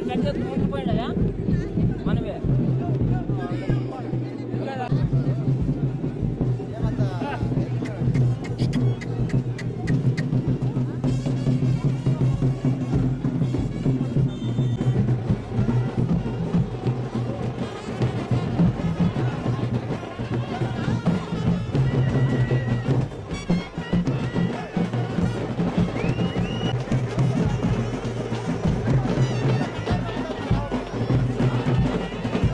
గంట పోయినాయా మనమే ¡Vamos!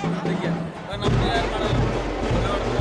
ಅದಕ್ಕೆ ನಮ್ಗೆ ಏನು ಮಾಡೋದು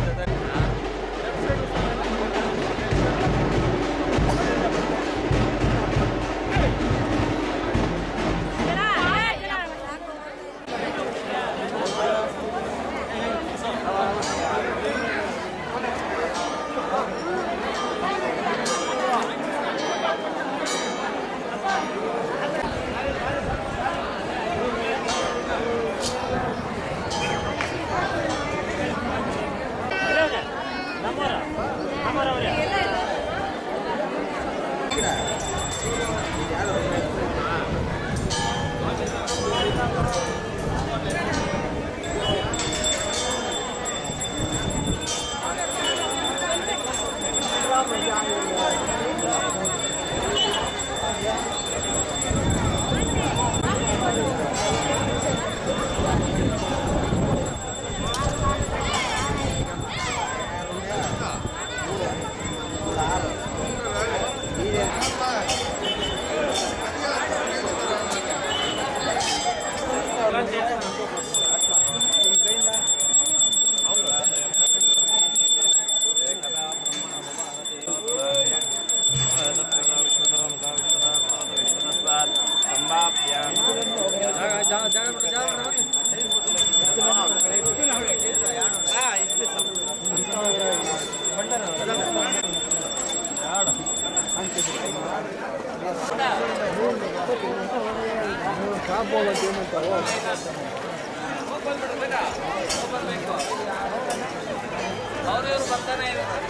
ಅವ್ರಿವ್ರು ಬರ್ತಾನೆ ಇರ್ತಾರೆ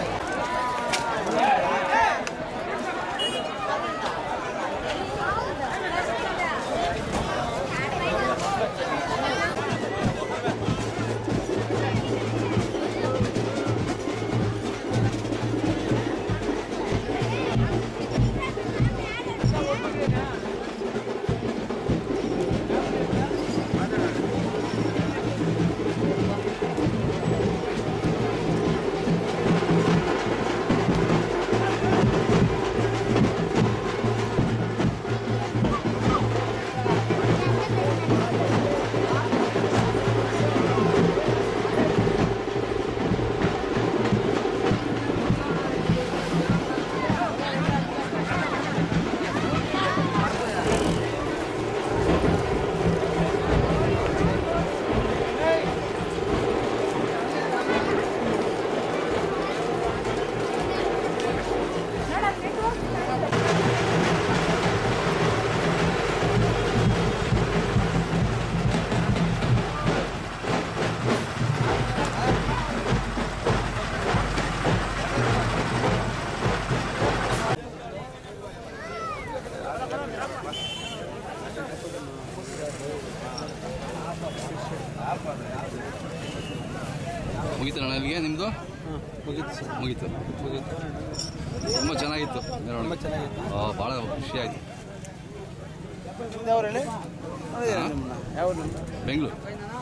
ಮುಗೀತು ಅಣ್ಣ ಅಲ್ಲಿಗೆ ನಿಮ್ಮದು ಮುಗೀತು ಸರ್ ಮುಗೀತು ಮುಗೀತು ತುಂಬ ಚೆನ್ನಾಗಿತ್ತು ತುಂಬ ಮೆರವಣಿಗೆ ಚೆನ್ನಾಗಿತ್ತು ಆ, ಭಾಳ ಖುಷಿ ಆಯಿತು ಯಾವ ಹೇಳಿ ಅದೇ ನಿಮ್ಮನ್ನ ಯಾವ ನಿಮ್ಮ ಬೆಂಗಳೂರು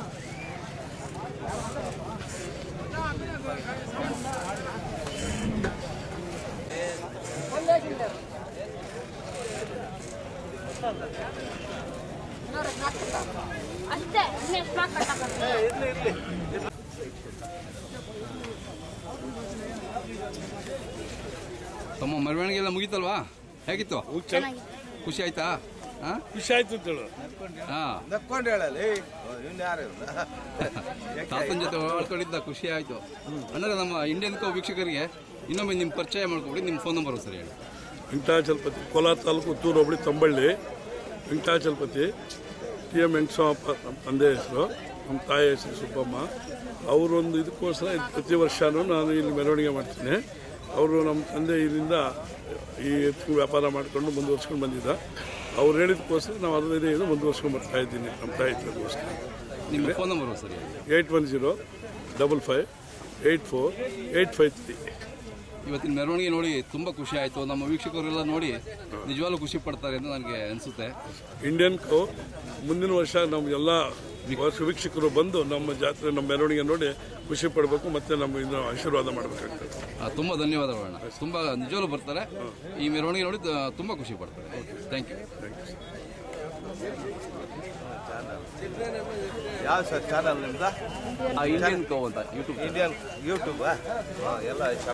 ಅಷ್ಟೇ ಇನ್ನೇನು ಸ್ಟಾಕ್ ಕಟ್ಟಕ್ಕೆ ಇರ್ಲಿ ಇರ್ಲಿ ತಮ್ಮ ಮೆರವಣಿಗೆ ಎಲ್ಲ ಮುಗೀತಲ್ವಾ ಹೇಗಿತ್ತು ಖುಷಿ ಆಯ್ತಾ ಹಾಂ ಖುಷಿ ಆಯ್ತು ಅಂತ ಹೇಳು ಹಾಂ ನಕ್ಕೊಂಡು ಹೇಳಲಿ ಇವ್ನು ಯಾರು ತಾತನ ಜೊತೆ ಓಡಾಡ್ಕೊಂಡಿದ್ದ ಖುಷಿ ಆಯಿತು ಅಂದರೆ ನಮ್ಮ ಇಂಡಿಯನ್ ಕೋ ವೀಕ್ಷಕರಿಗೆ ಇನ್ನೊಮ್ಮೆ ನಿಮ್ಮ ಪರಿಚಯ ಮಾಡ್ಕೊಬಿಡಿ ನಿಮ್ಮ ಫೋನ್ ನಂಬರ್ ಸರಿ ಹೇಳಿ ವೆಂಕಟಾಚಲಪತಿ ಕೋಲಾರ ತಾಲೂಕು ಉತ್ತೂರು ಹೋಬಳಿ ತಂಬಳ್ಳಿ ವೆಂಕಟಾಚಲಪತಿ ಟಿ ಎಂ ವೆಂಕಟಸ್ವಾಮಪ್ಪ ನಮ್ಮ ತಂದೆ ಹೆಸರು ನಮ್ಮ ತಾಯಿ ಹೆಸರು ಸುಬ್ಬಮ್ಮ ಅವರೊಂದು ಇದಕ್ಕೋಸ್ಕರ ಇದು ಪ್ರತಿ ವರ್ಷವೂ ನಾನು ಇಲ್ಲಿ ಮೆರವಣಿಗೆ ಮಾಡ್ತೀನಿ ಅವರು ನಮ್ಮ ತಂದೆ ಇಲ್ಲಿಂದ ಈ ಎತ್ತು ವ್ಯಾಪಾರ ಮಾಡಿಕೊಂಡು ಮುಂದುವರ್ಸ್ಕೊಂಡು ಬಂದಿದ್ದ ಅವ್ರು ಹೇಳಿದಕ್ಕೋಸ್ಕರ ನಾವು ಅದರದೇ ಇದು ಮುಂದುವರ್ಸ್ಕೊಂಡು ಬರ್ತಾ ಇದ್ದೀನಿ ನಮ್ಮ ತಾಯಿ ಇದಕ್ಕೋಸ್ಕರ ನಿಮ್ಮ ಫೋನ್ ನಂಬರ್ ಸರಿ ಹೇಳಿ eight one zero double five eight four eight five three ಇವತ್ತಿನ ಮೆರವಣಿಗೆ ನೋಡಿ ತುಂಬ ಖುಷಿ ಆಯಿತು ನಮ್ಮ ವೀಕ್ಷಕರೆಲ್ಲ ನೋಡಿ ನಿಜವಾಗ್ಲೂ ಖುಷಿ ಪಡ್ತಾರೆ ಅಂತ ನನಗೆ ಅನಿಸುತ್ತೆ ಇಂಡಿಯನ್ ಕೋ ಮುಂದಿನ ವರ್ಷ ನಮ್ಮ ಎಲ್ಲ ವರ್ಷ ವೀಕ್ಷಕರು ಬಂದು ನಮ್ಮ ಜಾತ್ರೆ ನಮ್ಮ ಮೆರವಣಿಗೆ ನೋಡಿ ಖುಷಿ ಪಡಬೇಕು ಮತ್ತೆ ನಮ್ಮ ಇದನ್ನ ಆಶೀರ್ವಾದ ಮಾಡಬೇಕಾಗ್ತದೆ ತುಂಬ ಧನ್ಯವಾದಗಳು ಅಣ್ಣ ತುಂಬ ನಿಜವಾಗ್ಲೂ ಬರ್ತಾರೆ ಈ ಮೆರವಣಿಗೆ ನೋಡಿ ತುಂಬ ಖುಷಿ ಪಡ್ತಾರೆ ಥ್ಯಾಂಕ್ ಯು ಥ್ಯಾಂಕ್ ಯು ಯಾವ ಸರ್ ಚಾನಲ್ ನಿಮ್ದು ಇಂಡಿಯನ್ ಕೋ ಅಂತ ಯೂಟ್ಯೂಬ್ ಇಂಡಿಯನ್ ಯೂಟ್ಯೂಬಾ ಎಲ್ಲ